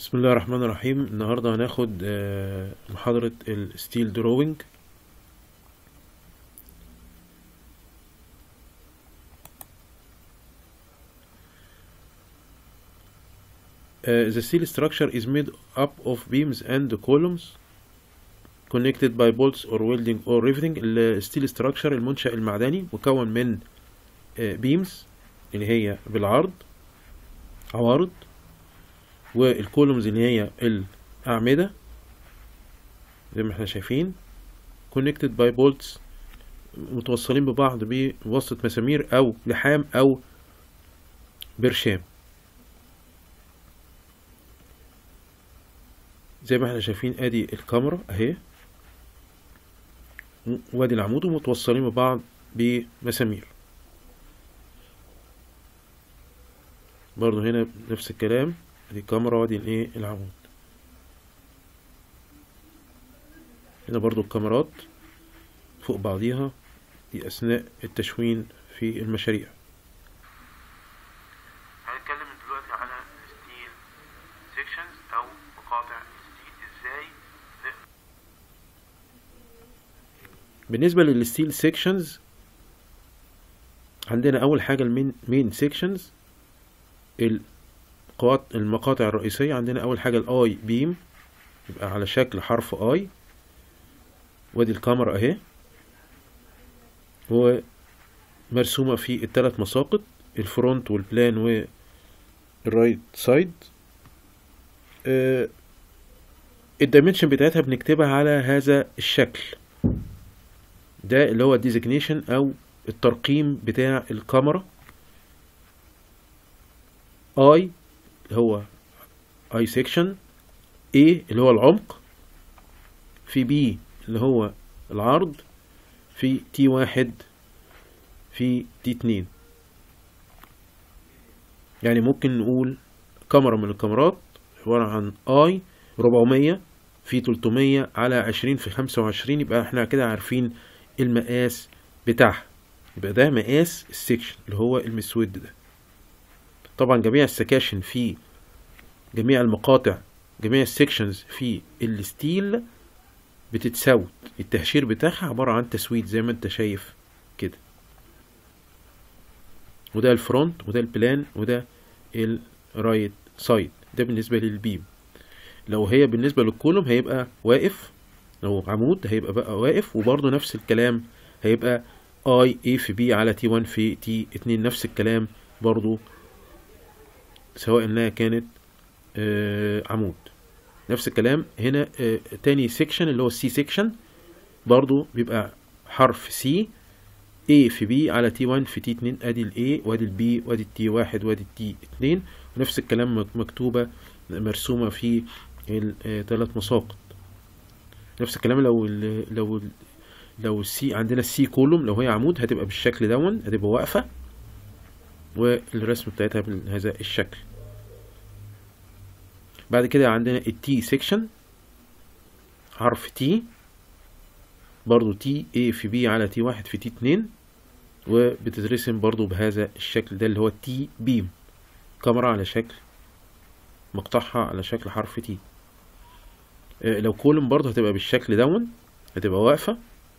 بسم الله الرحمن الرحيم النهاردة هناخد آه، محاضرة الستيل دروينج Uh, the steel structure is made up of beams and columns connected by bolts or welding or riveting الستيل structure المنشأ المعدني مكون من آه، beams اللي هي بالعرض عوارض والكولومز اللي هي الأعمدة زي ما احنا شايفين connected by bolts متوصلين ببعض بواسطة مسامير أو لحام أو برشام زي ما احنا شايفين ادي الكاميرا اهي وادي العمود ومتوصلين ببعض بمسامير برضو هنا نفس الكلام ادي الكاميرا وادي الايه العمود هنا برضو الكاميرات فوق بعضيها في اثناء التشوين في المشاريع هنتكلم دلوقتي على ستيل سيكشنز او مقاطع ستيل ازاي نقدر بالنسبة للستيل سيكشنز عندنا أول حاجة المين مين سيكشنز القواط المقاطع الرئيسية عندنا أول حاجة الآي بيم يبقى على شكل حرف آي وادي الكاميرا أهي ومرسومة في الثلاث مساقط الفرونت والبلان والرايت سايد الدايمنشن بتاعتها بنكتبها على هذا الشكل ده اللي هو الديزيجنيشن او الترقيم بتاع الكاميرا اي اللي هو اي سيكشن اي اللي هو العمق في بي اللي هو العرض في تي واحد في تي اتنين يعني ممكن نقول كاميرا من الكاميرات عبارة عن اي 400 في 300 على 20 في 25 يبقى احنا كده عارفين المقاس بتاعها يبقى ده مقاس السكشن اللي هو المسود ده طبعا جميع السكاشن في جميع المقاطع جميع السكشنز في الستيل بتتساوت التهشير بتاعها عبارة عن تسويد زي ما انت شايف كده وده الفرونت وده البلان وده الرايت سايد ده بالنسبة للبيم لو هي بالنسبة للكولوم هيبقى واقف لو عمود هيبقى بقى واقف وبرضه نفس الكلام هيبقى اي اي في بي على تي 1 في تي 2 نفس الكلام برضه سواء انها كانت آه عمود نفس الكلام هنا آه تاني سيكشن اللي هو السي سيكشن برضه بيبقى حرف سي A في B على تي 1 في تي 2 ادي ال A وادي ال B وادي التي 1 وادي التي 2 ونفس الكلام مكتوبة مرسومة في الثلاث مساقط نفس الكلام لو ال لو ال لو السي عندنا السي كولوم لو هي عمود هتبقى بالشكل دون هتبقى واقفة والرسم بتاعتها بهذا الشكل بعد كده عندنا التي سيكشن حرف تي برضو تي A في B على تي واحد في تي اتنين وبتترسم برضو بهذا الشكل ده اللي هو التي بيم كاميرا على شكل مقطعها على شكل حرف تي آه لو كولوم برضو هتبقى بالشكل دون هتبقى واقفة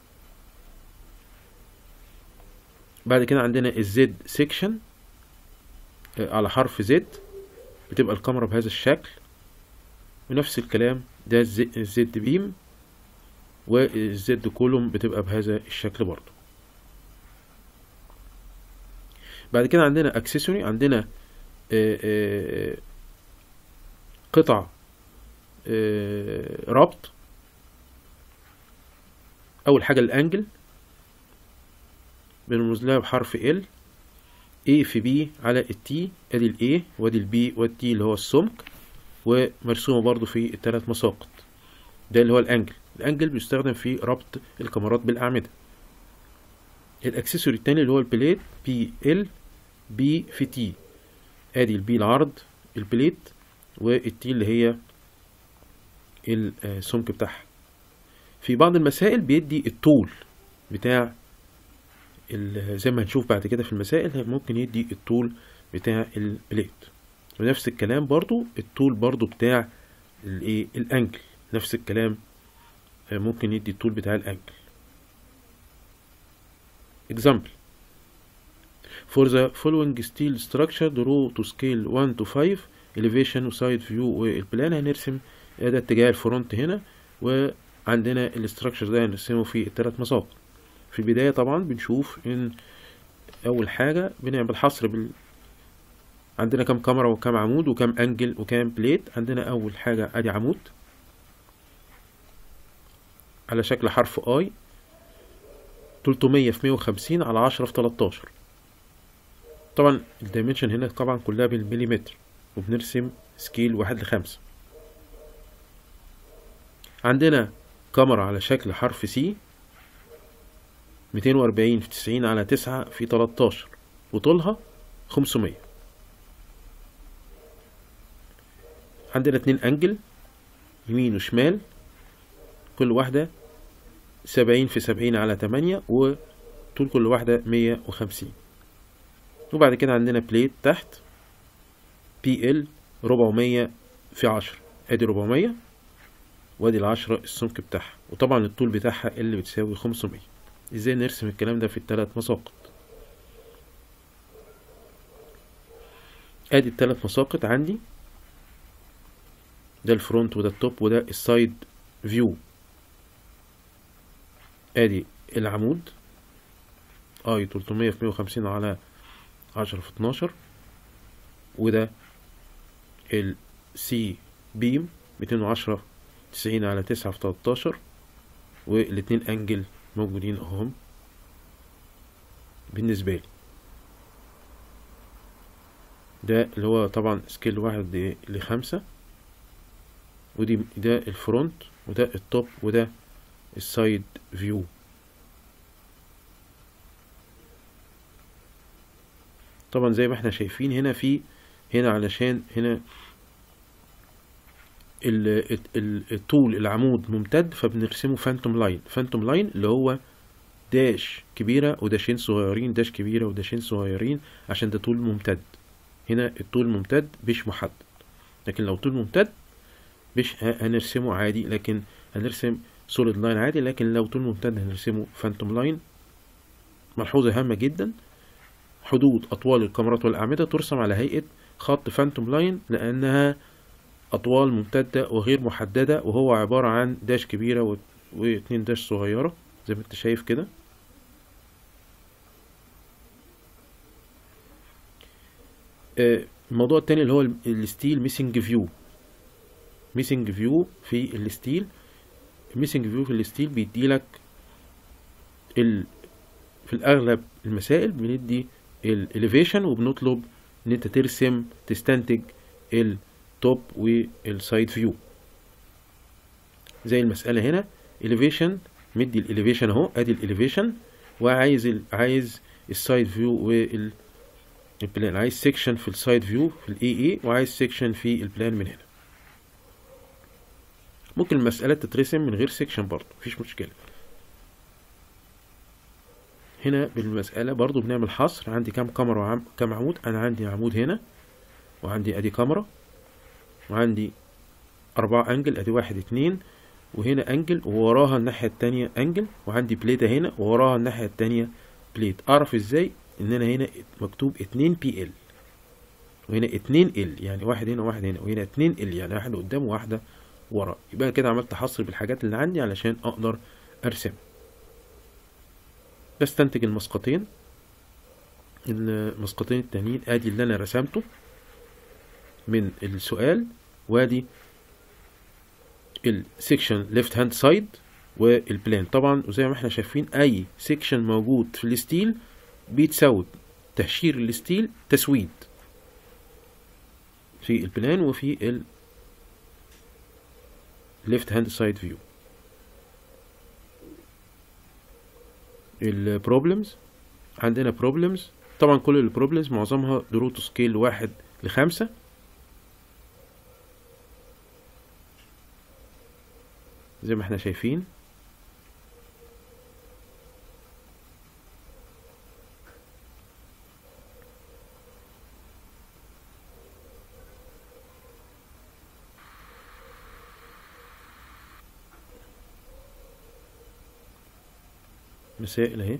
بعد كده عندنا الزد سيكشن آه على حرف زد بتبقى الكاميرا بهذا الشكل ونفس الكلام ده الزد بيم والزد كولوم بتبقى بهذا الشكل برضو بعد كده عندنا اكسسوري عندنا آآ آآ قطع ربط اول حاجه الانجل بنرمز لها بحرف ال A في B على التي ادي ال A وادي ال B والتي اللي هو السمك ومرسومه برضو في الثلاث مساقط ده اللي هو الانجل الانجل بيستخدم في ربط الكاميرات بالاعمده الاكسسوري التاني اللي هو البليت بي ال بي في تي ادي البي العرض البليت والتي اللي هي السمك بتاعها في بعض المسائل بيدي الطول بتاع زي ما هنشوف بعد كده في المسائل ممكن يدي الطول بتاع البليت ونفس الكلام برضو الطول برضو بتاع الايه الانجل نفس الكلام آه، ممكن يدي الطول بتاع الانجل example for the following steel structure draw to scale 1 to 5 elevation و side view والبلان هنرسم ده اتجاه الفرونت هنا وعندنا الاستراكشر ده هنرسمه في الثلاث مساقط في البداية طبعا بنشوف ان اول حاجة بنعمل حصر بال عندنا كام كاميرا وكام عمود وكام انجل وكام بليت عندنا اول حاجة ادي عمود على شكل حرف اي 300 في 150 على 10 في 13 طبعا الدايمنشن هنا طبعا كلها بالمليمتر وبنرسم سكيل واحد لخمسة عندنا كاميرا على شكل حرف سي 240 في 90 على 9 في 13 وطولها 500 عندنا اتنين انجل يمين وشمال كل واحدة سبعين في سبعين على تمانية وطول كل واحدة مية وخمسين وبعد كده عندنا بليت تحت بي ال ربعمية في عشرة ادي ربعمية وادي العشرة السمك بتاعها وطبعا الطول بتاعها اللي بتساوي خمسمية ازاي نرسم الكلام ده في التلات مساقط ادي التلات مساقط عندي ده الفرونت وده التوب وده السايد فيو ادي العمود اي 300 في 150 على 10 في 12 وده السي بيم 210 90 على 9 في 13 والاتنين انجل موجودين اهم بالنسبة لي ده اللي هو طبعا سكيل واحد لخمسة ودي ده الفرونت وده التوب وده السايد فيو طبعا زي ما احنا شايفين هنا في هنا علشان هنا ال- ال- الطول العمود ممتد فبنرسمه فانتوم لاين فانتوم لاين اللي هو داش كبيرة وداشين صغيرين داش كبيرة وداشين صغيرين عشان ده طول ممتد هنا الطول ممتد مش محدد لكن لو طول ممتد مش ه- هنرسمه عادي لكن هنرسم سوليد لاين عادي لكن لو طول ممتد هنرسمه فانتوم لاين ملحوظة هامة جدا حدود أطوال الكاميرات والأعمدة ترسم على هيئة خط فانتوم لاين لأنها أطوال ممتدة وغير محددة وهو عبارة عن داش كبيرة و... واتنين داش صغيرة زي ما انت شايف كده آه، الموضوع التاني اللي هو ال- الستيل ميسنج فيو ميسنج فيو في الستيل الميسنج فيو في الستيل بيديلك ال... في الأغلب المسائل بندي الاليفيشن وبنطلب ان انت ترسم تستنتج التوب والسايد فيو زي المسألة هنا elevation مدي الاليفيشن اهو ادي الاليفيشن وعايز ال... عايز السايد فيو وال البلان عايز سيكشن في السايد فيو في الاي اي وعايز سيكشن في البلان من هنا ممكن المسألة تترسم من غير سيكشن برضه مفيش مشكلة هنا بالمسألة برضو بنعمل حصر عندي كام كاميرا وعم كام عمود أنا عندي عمود هنا وعندي أدي كاميرا وعندي أربعة أنجل أدي واحد اتنين وهنا أنجل ووراها الناحية التانية أنجل وعندي بليتة هنا ووراها الناحية التانية بليت أعرف إزاي إن أنا هنا مكتوب اتنين بي ال وهنا اتنين ال يعني واحد هنا واحد هنا وهنا اتنين ال يعني واحدة قدام وواحدة ورا يبقى كده عملت حصر بالحاجات اللي عندي علشان أقدر أرسم بستنتج المسقطين المسقطين التانيين ادي اللي انا رسمته من السؤال وادي السكشن ليفت هاند سايد والبلان طبعا وزي ما احنا شايفين اي سكشن موجود في الستيل بيتسود تهشير الستيل تسويد في البلان وفي ال left hand side view البروبلمز عندنا بروبلمز طبعا كل البروبلمز معظمها دروت سكيل واحد لخمسة زي ما احنا شايفين مسائل اهي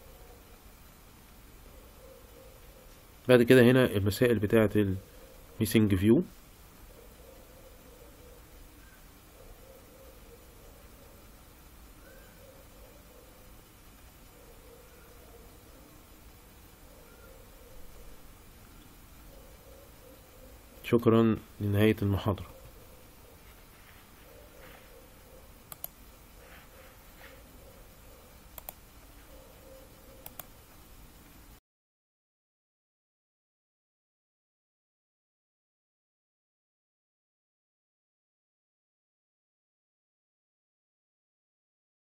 بعد كده هنا المسائل بتاعة الميسنج فيو شكرا لنهاية المحاضرة